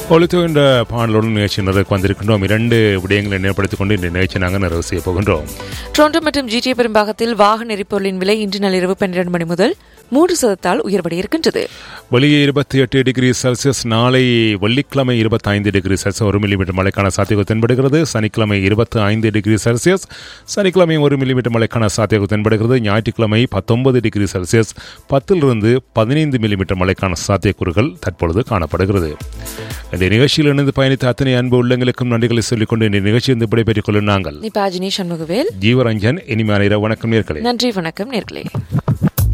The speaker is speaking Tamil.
ஒழித்து என்ற பாடலுடன் நிகழ்ச்சி நிறைவுக்கு வந்திருக்கின்றோம் இரண்டு விடயங்களை நினைப்படுத்திக் கொண்டு இந்த நிகழ்ச்சி நாங்கள் நிறைவு செய்ய போகின்றோம் டொரண்டோ மற்றும் ஜிடிஏ பெரும்பாகத்தில் வாகன எரிபொருளின் விலை இன்று நள்ளிரவு பன்னிரண்டு மணி முதல் மூன்று சதத்தால் உயர்வடைய இருக்கின்றது வெளியே இருபத்தி எட்டு டிகிரி செல்சியஸ் நாளை வெள்ளிக்கிழமை இருபத்தி ஐந்து டிகிரி செல்சியஸ் ஒரு மில்லிமீட்டர் மழைக்கான சாத்தியங்கள் தென்படுகிறது சனிக்கிழமை இருபத்தி ஐந்து டிகிரி செல்சியஸ் சனிக்கிழமை ஒரு மில்லிமீட்டர் மழைக்கான சாத்தியங்கள் தென்படுகிறது ஞாயிற்றுக்கிழமை பத்தொன்பது டிகிரி செல்சியஸ் பத்திலிருந்து பதினைந்து மில்லிமீட்டர் மழைக்கான சாத்தியக்கூறுகள் தற்பொழுது காணப்படுகிறது இந்த நிகழ்ச்சியில் இணைந்து பயணித்த அத்தனை அன்பு உள்ளங்களுக்கும் நன்றிகளை சொல்லிக்கொண்டு இந்த நிகழ்ச்சியிலிருந்து விடைபெற்றுக் கொள்ளும் நாங்கள் நிபாஜினி சண்முகவேல் ஜீவரஞ்சன் இனிமையான இரவு வணக்கம் நேர்களே நன்றி வணக்கம் நேர்களே